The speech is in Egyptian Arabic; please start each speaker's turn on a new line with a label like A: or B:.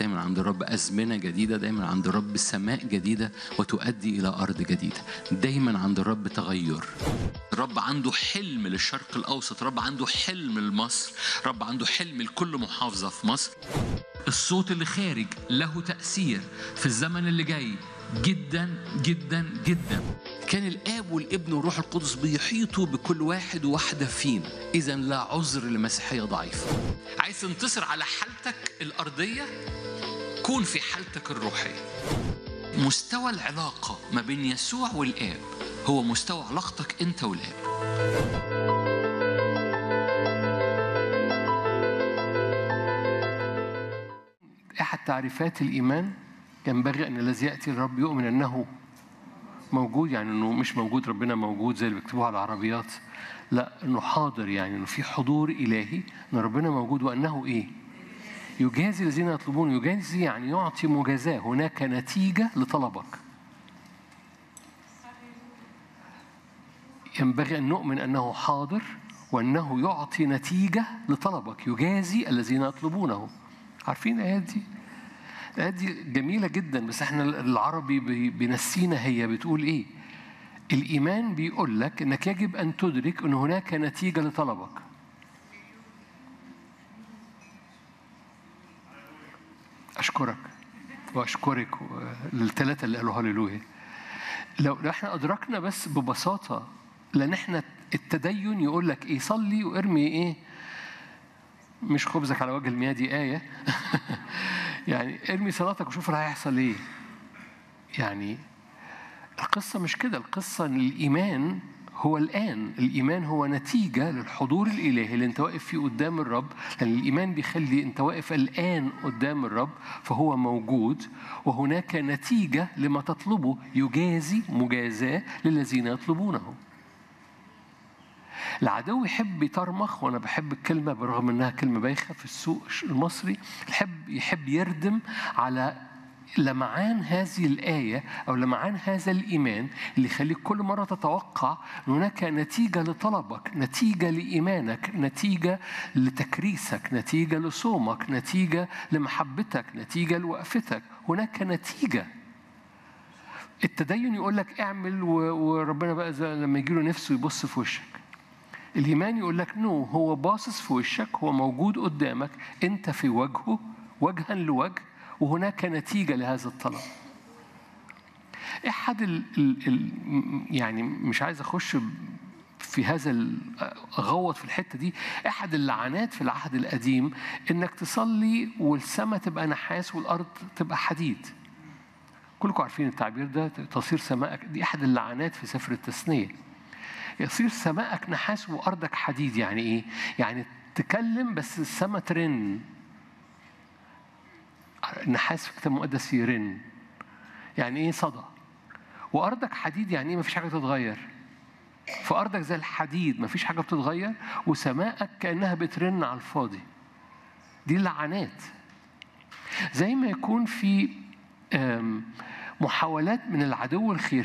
A: دايما عند الرب أزمنة جديدة دايما عند الرب سماء جديدة وتؤدي إلى أرض جديدة دايما عند الرب تغير الرب عنده حلم للشرق الأوسط الرب عنده حلم لمصر الرب عنده حلم لكل محافظة في مصر الصوت اللي خارج له تأثير في الزمن اللي جاي جدا جدا جدا كان الاب والابن والروح القدس بيحيطوا بكل واحد وواحده فينا اذا لا عذر لمسيحيه ضعيفه عايز تنتصر على حالتك الارضيه كون في حالتك الروحيه مستوى العلاقه ما بين يسوع والاب هو مستوى علاقتك انت والاب
B: أحد تعريفات الإيمان ينبغي أن الذي يأتي الرب يؤمن أنه موجود يعني أنه مش موجود ربنا موجود زي اللي بيكتبوها على العربيات لا أنه حاضر يعني أنه في حضور إلهي أن ربنا موجود وأنه إيه يجازي الذين يطلبون يجازي يعني يعطي مجازاة هناك نتيجة لطلبك ينبغي أن نؤمن أنه حاضر وأنه يعطي نتيجة لطلبك يجازي الذين يطلبونه عارفين الآيات دي؟ الآيات دي جميلة جدا بس احنا العربي بي- بينسينا هي بتقول إيه؟ الإيمان بيقول لك إنك يجب أن تدرك أن هناك نتيجة لطلبك أشكرك وأشكرك للثلاثة اللي قالوا هللويا لو لو احنا أدركنا بس ببساطة لأن احنا التدين يقول لك إيه صلي وارمي إيه مش خبزك على وجه المياه دي آية يعني ارمي صلاتك وشوف اللي هيحصل إيه يعني القصة مش كده القصة إن الإيمان هو الآن الإيمان هو نتيجة للحضور الإلهي اللي أنت واقف فيه قدام الرب لأن الإيمان بيخلي أنت واقف الآن قدام الرب فهو موجود وهناك نتيجة لما تطلبه يجازي مجازاة للذين يطلبونه العدو يحب يطرمخ وانا بحب الكلمه برغم انها كلمه بايخه في السوق المصري يحب يحب يردم على لمعان هذه الآية أو لمعان هذا الإيمان اللي يخليك كل مرة تتوقع أن هناك نتيجة لطلبك نتيجة لإيمانك نتيجة لتكريسك نتيجة لصومك نتيجة لمحبتك نتيجة لوقفتك هناك نتيجة التدين يقول لك اعمل و- وربنا بقى زي لما يجي له نفسه يبص في وشك الإيمان يقول لك نو هو باصص في وشك هو موجود قدامك أنت في وجهه وجها لوجه وهناك نتيجة لهذا الطلب أحد ال ال ال يعني مش عايز أخش في هذا ال- أغوط في الحتة دي أحد اللعنات في العهد القديم إنك تصلي والسماء تبقى نحاس والأرض تبقى حديد كلكم عارفين التعبير ده تصير سماءك دي أحد اللعنات في سفر التثنية يصير سماءك نحاس وأرضك حديد يعني إيه؟ يعني تكلم بس السماء ترن النحاس في الكتاب المقدس يرن يعني إيه صدى وأرضك حديد يعني إيه مفيش حاجة تتغير فأرضك زي الحديد مفيش حاجة بتتغير وسماءك كأنها بترن على الفاضي دي اللعنات زي ما يكون في آم، محاولات من العدو الخير